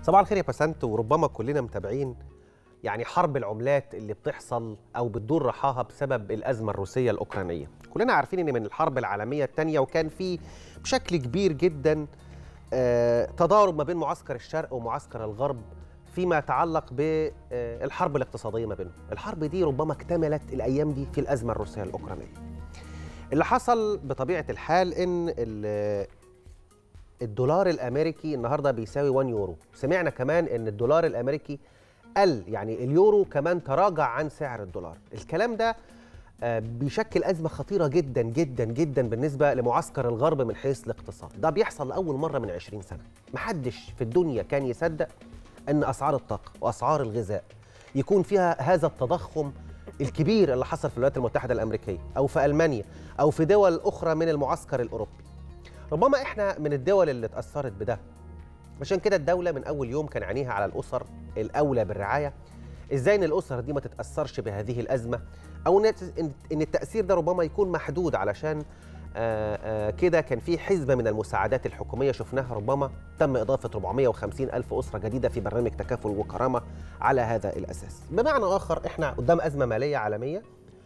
صباح الخير يا بسنت وربما كلنا متابعين يعني حرب العملات اللي بتحصل او بتدور رحاها بسبب الازمه الروسيه الاوكرانيه كلنا عارفين ان من الحرب العالميه الثانيه وكان في بشكل كبير جدا آه، تضارب ما بين معسكر الشرق ومعسكر الغرب فيما يتعلق بالحرب الاقتصاديه ما بينهم الحرب دي ربما اكتملت الايام دي في الازمه الروسيه الاوكرانيه اللي حصل بطبيعه الحال ان ال- الدولار الامريكي النهارده بيساوي 1 يورو سمعنا كمان ان الدولار الامريكي قل يعني اليورو كمان تراجع عن سعر الدولار الكلام ده آه، بيشكل أزمة خطيرة جدا جدا جدا بالنسبة لمعسكر الغرب من حيث الاقتصاد ده بيحصل لأول مرة من 20 سنة محدش في الدنيا كان يصدق أن أسعار الطاقة وأسعار الغذاء يكون فيها هذا التضخم الكبير اللي حصل في الولايات المتحدة الأمريكية أو في ألمانيا أو في دول أخرى من المعسكر الأوروبي ربما إحنا من الدول اللي اتأثرت بده عشان كده الدولة من أول يوم كان عينيها على الأسر الأولى بالرعاية إزاي إن الأسر دي ما تتأثرش بهذه الأزمة أو إن إن التأثير ده ربما يكون محدود علشان آه، آه، كده كان في حزمة من المساعدات الحكومية شفناها ربما تم إضافة 450 ألف أسرة جديدة في برنامج تكافل وكرامة على هذا الأساس بمعنى آخر إحنا قدام أزمة مالية عالمية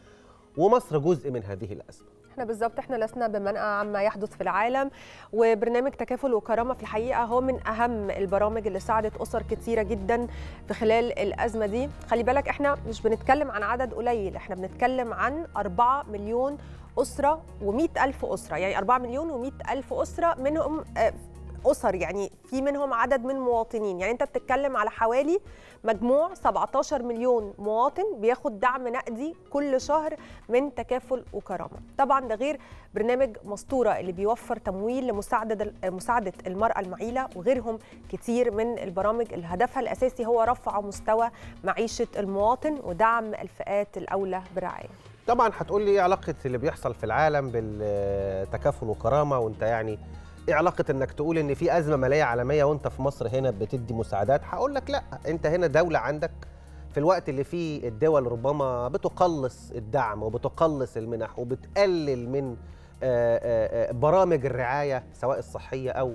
ومصر جزء من هذه الأزمة احنا بالظبط احنا لسنا بمنأى عما يحدث في العالم وبرنامج تكافل وكرامه في الحقيقه هو من اهم البرامج اللي ساعدت اسر كتيره جدا في خلال الازمه دي خلي بالك احنا مش بنتكلم عن عدد قليل احنا بنتكلم عن 4 مليون اسره و100 الف اسره يعني 4 مليون و100 الف اسره منهم آه، اسر يعني في منهم عدد من مواطنين يعني انت بتتكلم على حوالي مجموع 17 مليون مواطن بياخد دعم نقدي كل شهر من تكافل وكرامه طبعا ده غير برنامج مسطوره اللي بيوفر تمويل لمساعده مساعده المراه المعيله وغيرهم كتير من البرامج اللي هدفها الاساسي هو رفع مستوى معيشه المواطن ودعم الفئات الاولى برعايه طبعا هتقول لي ايه علاقه اللي بيحصل في العالم بالتكافل وكرامه وانت يعني ايه علاقه انك تقول ان في ازمه ماليه عالميه وانت في مصر هنا بتدي مساعدات هقول لك لا انت هنا دوله عندك في الوقت اللي فيه الدول ربما بتقلص الدعم وبتقلص المنح وبتقلل من آه، آه، آه، برامج الرعايه سواء الصحيه او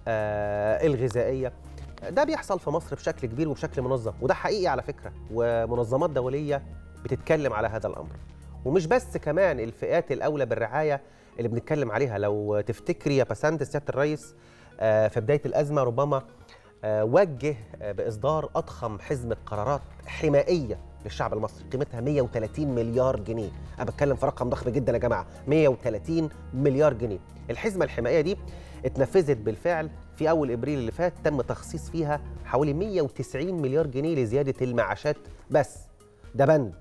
آه، الغذائيه ده بيحصل في مصر بشكل كبير وبشكل منظم وده حقيقي على فكره ومنظمات دوليه بتتكلم على هذا الامر ومش بس كمان الفئات الاولى بالرعايه اللي بنتكلم عليها لو تفتكري يا بسنت سياده الرئيس آه، في بدايه الازمه ربما آه، وجه آه، باصدار اضخم حزمه قرارات حمائيه للشعب المصري قيمتها 130 مليار جنيه انا بتكلم في رقم ضخم جدا يا جماعه 130 مليار جنيه الحزمه الحمائيه دي اتنفذت بالفعل في اول ابريل اللي فات تم تخصيص فيها حوالي 190 مليار جنيه لزياده المعاشات بس ده بند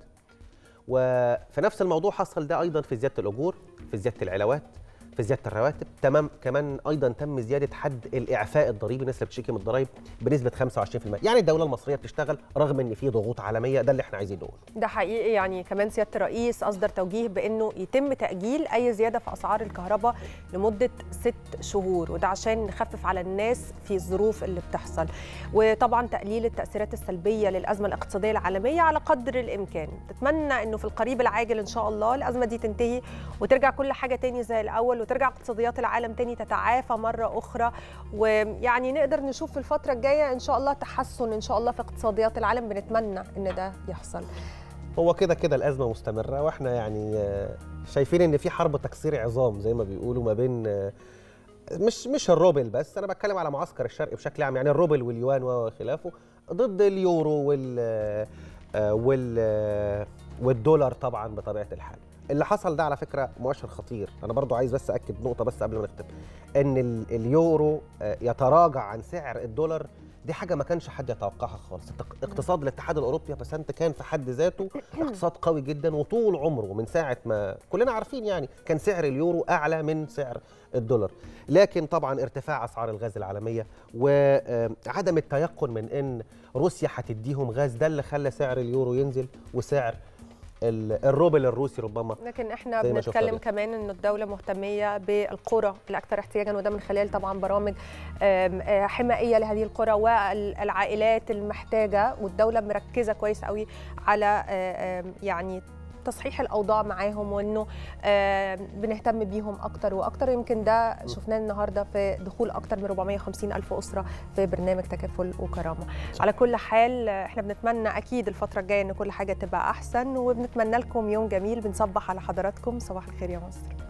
وفي نفس الموضوع حصل ده ايضا في زياده الاجور في زياده العلاوات في زياده الرواتب تمام كمان ايضا تم زياده حد الاعفاء الضريبي الناس اللي بتشتكي من الضرايب بنسبه 25% يعني الدوله المصريه بتشتغل رغم ان في ضغوط عالميه ده اللي احنا عايزين نقوله ده حقيقي يعني كمان سياده الرئيس اصدر توجيه بانه يتم تاجيل اي زياده في اسعار الكهرباء لمده ست شهور وده عشان نخفف على الناس في الظروف اللي بتحصل وطبعا تقليل التاثيرات السلبيه للازمه الاقتصاديه العالميه على قدر الامكان نتمنى انه في القريب العاجل ان شاء الله الازمه دي تنتهي وترجع كل حاجه تاني زي الاول وترجع اقتصاديات العالم تاني تتعافى مره اخرى ويعني نقدر نشوف في الفتره الجايه ان شاء الله تحسن ان شاء الله في اقتصاديات العالم بنتمنى ان ده يحصل هو كده كده الازمه مستمره واحنا يعني آه، شايفين ان في حرب تكسير عظام زي ما بيقولوا ما بين آه، مش مش الروبل بس انا بتكلم على معسكر الشرق بشكل عام يعني الروبل واليوان وخلافه ضد اليورو وال آه، وال آه، والدولار طبعا بطبيعه الحال اللي حصل ده على فكره مؤشر خطير انا برضو عايز بس اكد نقطه بس قبل ما نختم ان ال- اليورو آه، يتراجع عن سعر الدولار دي حاجه ما كانش حد يتوقعها خالص التق- اقتصاد الاتحاد الاوروبي بس انت كان في حد ذاته اقتصاد قوي جدا وطول عمره من ساعه ما كلنا عارفين يعني كان سعر اليورو اعلى من سعر الدولار لكن طبعا ارتفاع اسعار الغاز العالميه وعدم التيقن من ان روسيا هتديهم غاز ده اللي خلى سعر اليورو ينزل وسعر ال- الروبل الروسي ربما لكن احنا زي ما شفنا بنتكلم ده. كمان ان الدوله مهتميه بالقرى الاكثر احتياجا وده من خلال طبعا برامج آم، آه، حمائيه لهذه القرى والعائلات المحتاجه والدوله مركزه كويس قوي على آه، آم، يعني تصحيح الاوضاع معاهم وانه آه، بنهتم بيهم اكتر واكتر يمكن ده شفناه النهارده في دخول اكتر من 450 الف اسره في برنامج تكافل وكرامه صح. على كل حال آه، احنا بنتمنى اكيد الفتره الجايه ان كل حاجه تبقى احسن وبنتمنى لكم يوم جميل بنصبح على حضراتكم صباح الخير يا مصر